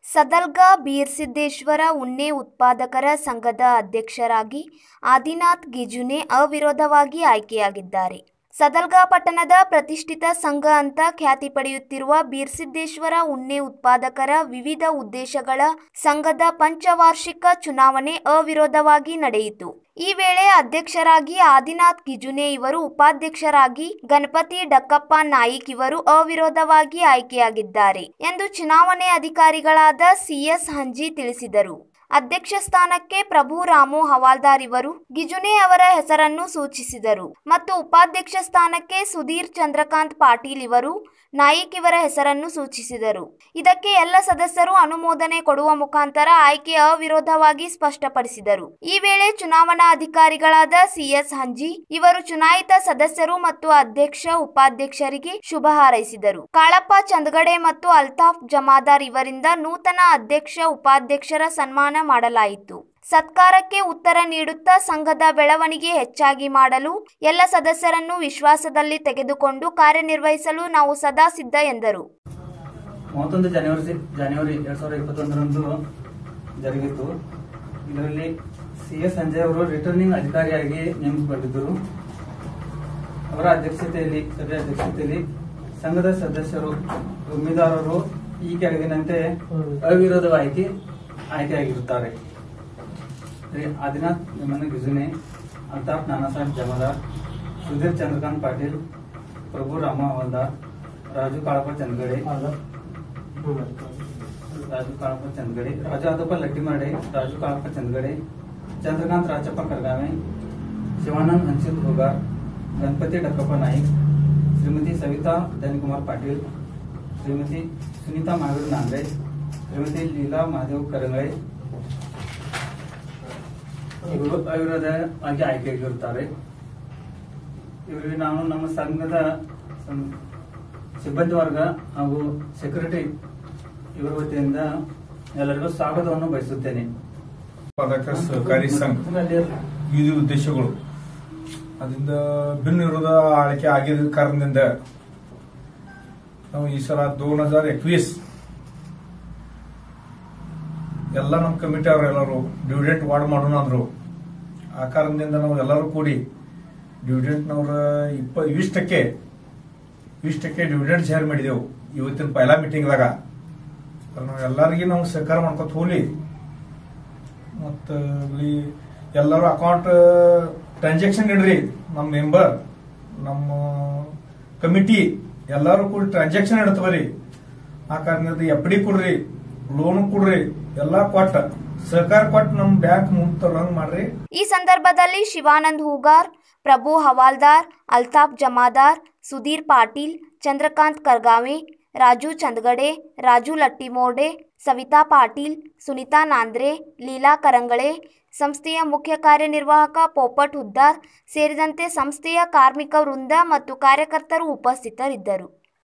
ಸದಲ್ಗ ಬೀರ್ಸಿದ್ದೇಶ್ವರ ಉಣ್ಣೆ ಉತ್ಪಾದಕರ ಸಂಘದ ಅಧ್ಯಕ್ಷರಾಗಿ ಆದಿನಾಥ್ ಗಿಜುನೆ ಅವಿರೋಧವಾಗಿ ಆಯ್ಕೆಯಾಗಿದ್ದಾರೆ ಸದಲ್ಗ ಪಟ್ಟಣದ ಪ್ರತಿಷ್ಠಿತ ಸಂಘ ಅಂತ ಖ್ಯಾತಿ ಪಡೆಯುತ್ತಿರುವ ಬೀರ್ಸಿದ್ದೇಶ್ವರ ಉಣ್ಣೆ ಉತ್ಪಾದಕರ ವಿವಿಧ ಉದ್ದೇಶಗಳ ಸಂಘದ ಪಂಚವಾರ್ಷಿಕ ಚುನಾವಣೆ ಅವಿರೋಧವಾಗಿ ನಡೆಯಿತು ಈ ವೇಳೆ ಅಧ್ಯಕ್ಷರಾಗಿ ಆದಿನಾಥ್ ಗಿಜುನೆ ಇವರು ಉಪಾಧ್ಯಕ್ಷರಾಗಿ ಗಣಪತಿ ಡಕ್ಕಪ್ಪ ನಾಯಿಕ್ ಇವರು ಅವಿರೋಧವಾಗಿ ಆಯ್ಕೆಯಾಗಿದ್ದಾರೆ ಎಂದು ಚುನಾವಣೆ ಅಧಿಕಾರಿಗಳಾದ ಸಿಎಸ್ ಹಂಜಿ ತಿಳಿಸಿದರು ಅಧ್ಯಕ್ಷ ಸ್ಥಾನಕ್ಕೆ ಪ್ರಭು ರಾಮು ಹವಾಲ್ದಾರ್ ಇವರು ಗಿಜುನೆ ಅವರ ಹೆಸರನ್ನು ಸೂಚಿಸಿದರು ಮತ್ತು ಉಪಾಧ್ಯಕ್ಷ ಸ್ಥಾನಕ್ಕೆ ಸುಧೀರ್ ಚಂದ್ರಕಾಂತ್ ಪಾಟೀಲ್ ಇವರು ನಾಯಿಕ್ ಇವರ ಹೆಸರನ್ನು ಸೂಚಿಸಿದರು ಇದಕ್ಕೆ ಎಲ್ಲ ಸದಸ್ಯರು ಅನುಮೋದನೆ ಕೊಡುವ ಮುಖಾಂತರ ಆಯ್ಕೆ ಅವಿರೋಧವಾಗಿ ಸ್ಪಷ್ಟಪಡಿಸಿದರು ಈ ವೇಳೆ ಚುನಾವಣಾ ಅಧಿಕಾರಿಗಳಾದ ಸಿಎಸ್ ಹಂಜಿ ಇವರು ಚುನಾಯಿತ ಸದಸ್ಯರು ಮತ್ತು ಅಧ್ಯಕ್ಷ ಉಪಾಧ್ಯಕ್ಷರಿಗೆ ಶುಭ ಹಾರೈಸಿದರು ಕಾಳಪ್ಪ ಚಂದಗಡೆ ಮತ್ತು ಅಲ್ತಾಫ್ ಜಮಾದಾರ್ ಇವರಿಂದ ನೂತನ ಅಧ್ಯಕ್ಷ ಉಪಾಧ್ಯಕ್ಷರ ಸನ್ಮಾನ ಮಾಡಲಾಯಿತು ಸತ್ಕಾರಕ್ಕೆ ಉತ್ತರ ನೀಡುತ್ತಾ ಸಂಘದ ಬೆಳವಣಿಗೆ ಹೆಚ್ಚಾಗಿ ಮಾಡಲು ಎಲ್ಲ ಸದಸ್ಯರನ್ನು ವಿಶ್ವಾಸದಲ್ಲಿ ತೆಗೆದುಕೊಂಡು ಕಾರ್ಯನಿರ್ವಹಿಸಲು ನಾವು ಸದಾ ಸಿದ್ಧ ಎಂದರು ಮೂವತ್ತೊಂದು ಜನವರಿ ಸಿ- ಜನವರಿ ಎರಡ್ ಸಾವಿರದ ಇಪ್ಪತ್ತೊಂದರಂದು ಜರುಗಿತು ಇದರಲ್ಲಿ ಸಿ ಎಸ್ ಸಂಜಯ್ ಅವರು ರಿಟರ್ನಿಂಗ್ ಅಧಿಕಾರಿಯಾಗಿ ನೇಮಕಗೊಂಡಿದ್ದರು ಅವರ ಅಧ್ಯಕ್ಷತೆಯಲ್ಲಿ ಸಭೆಯ ಅಧ್ಯಕ್ಷತೆಯಲ್ಲಿ ಸಂಘದ ಸದಸ್ಯರು ಉಮೇದುವಾರರು ಈ ಕೆಳಗಿನಂತೆ ಅವಿರೋಧವಾಗಿ ಆಯ್ಕೆಯಾಗಿರುತ್ತಾರೆ ಶ್ರೀ ಆದಿನಾಥ್ ನಿಮ್ಮನ ಗಿಜುನೆ ಅಲ್ತಾಫ್ ನಾನಾ ಸಾಹೇಬ್ ಜಮಾದಾರ್ ಸುಧೀರ್ ಚಂದ್ರಕಾಂತ್ ಪಾಟೀಲ್ ಪ್ರಭು ರಾಮ ಹವಾಲ್ದಾರ್ ರಾಜು ಕಾಳಪ್ಪ ಚಂದಗಡೆ ರಾಜು ಕಾಳಪ್ಪ ಚಂದಗಡೆ ರಾಜು ಆದಪ್ಪ ಲಟ್ಟಿಮಾಡೆ ರಾಜು ಕಾಳಪ್ಪ ಚಂದಗಡೆ ಚಂದ್ರಕಾಂತ್ ರಾಜಪ್ಪ ಕರ್ಗಾವೆ ಶಿವಾನಂದ್ ಹನ್ಸಿತ್ ಹೋಗಾರ್ ಗಣಪತಿ ಡಕ್ಕಪ್ಪ ನಾಯ್ಕ್ ಶ್ರೀಮತಿ ಸವಿತಾ ಧನಿಕುಮಾರ್ ಪಾಟೀಲ್ ಶ್ರೀಮತಿ ಸುನೀತಾ ಮಹಾವೀರ್ ನಾಂದ್ರೆ ಶ್ರೀಮತಿ ಲೀಲಾ ಮಹಾದೇವ್ ಕರಂಗಳೆ ಇವರು ಅವಿರೋಧವಾಗಿ ಆಯ್ಕೆಯಾಗಿರುತ್ತಾರೆ ಇವರಿಗೆ ನಾನು ನಮ್ಮ ಸಂಘದ ಸಂ- ಸಿಬ್ಬಂದಿ ವರ್ಗ ಹಾಗೂ ಸೆಕ್ರೆಟರಿ ಇವರ ವತಿಯಿಂದ ಎಲ್ಲರಿಗೂ ಸ್ವಾಗತವನ್ನು ಬಯಸುತ್ತೇನೆ ಉತ್ಪಾದಕ ಸಹಕಾರಿ ಸಂಘ ವಿವಿಧ ಉದ್ದೇಶಗಳು ಅದರಿಂದ ಭಿನ್ನ ವಿರೋಧ ಆಳ್ಕೆ ಆಗಿದ ಕಾರಣದಿಂದ ನಾವು ಈ ಸಲ ದೋನ್ ಹಜಾರ್ ಎಕ್ವೀಸ್ ಎಲ್ಲ ನಮ್ಮ ಕಮಿಟಿ ಅವ್ರು ಎಲ್ಲರೂ ಡಿವಿಡೆಂಟ್ ವಾರ್ಡ್ ಮಾಡೋಣ ಅಂದ್ರು ಆ ಕಾರಣದಿಂದ ನಾವು ಎಲ್ಲರೂ ಕೂಡಿ ಡಿವಿಡೆಂಟ್ನವ್ರ ಇಪ್ಪ ಇವಿಷ್ಟಕ್ಕೆ ಇವಿಷ್ಟಕ್ಕೆ ಡಿವಿಡೆಂಟ್ ಜಾರಿ ಮಾಡಿದೆವು ಇವತ್ತಿನ ಪೈಲಾ ಮೀಟಿಂಗ್ದಾಗ ನಾವು ಎಲ್ಲರಿಗೂ ನಾವು ಸಹಕಾರ ಮಾಡ್ಕೊತ ಹೋಗ್ಲಿ ಮತ್ತು ಇಲ್ಲಿ ಎಲ್ಲರೂ ಅಕೌಂಟ್ ಟ್ರಾನ್ಸಾಕ್ಷನ್ ಇಡ್ರಿ ನಮ್ಮ ಮೆಂಬರ್ ನಮ್ಮ ಕಮಿಟಿ ಎಲ್ಲರೂ ಕೂಡ ಟ್ರಾನ್ಸಾಕ್ಷನ್ ಇಡ್ತವರಿ ಆ ಕಾರಣದಿಂದ ಎಫ್ ಡಿ ಕೊಡ್ರಿ ಲೋನ್ ಕೊಡ್ರಿ ಎಲ್ಲಾ ಕೊಟ್ಟ ಸಹಕಾರ ಕೊಟ್ಟು ನಮ್ಮ ಬ್ಯಾಂಕ್ ಮುಂತರಂಗ್ ಮಾಡ್ರಿ ಈ ಸಂದರ್ಭದಲ್ಲಿ ಶಿವಾನಂದ್ ಹೂಗಾರ್ ಪ್ರಭು ಹವಾಲ್ದಾರ್ ಅಲ್ತಾಫ್ ಜಮಾದಾರ್ ಸುಧೀರ್ ಪಾಟೀಲ್ ಚಂದ್ರಕಾಂತ್ ಕರ್ಗಾವೆ ರಾಜು ಚಂದಗಡೆ ರಾಜು ಲಟ್ಟಿಮೋಡೆ ಸವಿತಾ ಪಾಟೀಲ್ ಸುನಿತಾ ನಾಂದ್ರೆ ಲೀಲಾ ಕರಂಗಳೆ ಸಂಸ್ಥೆಯ ಮುಖ್ಯ ಕಾರ್ಯನಿರ್ವಾಹಕ ಪೋಪಟ್ ಹುದ್ದಾರ್ ಸೇರಿದಂತೆ ಸಂಸ್ಥೆಯ ಕಾರ್ಮಿಕ ವೃಂದ ಮತ್ತು ಕಾರ್ಯಕರ್ತರು ಉಪಸ್ಥಿತರಿದ್ದರು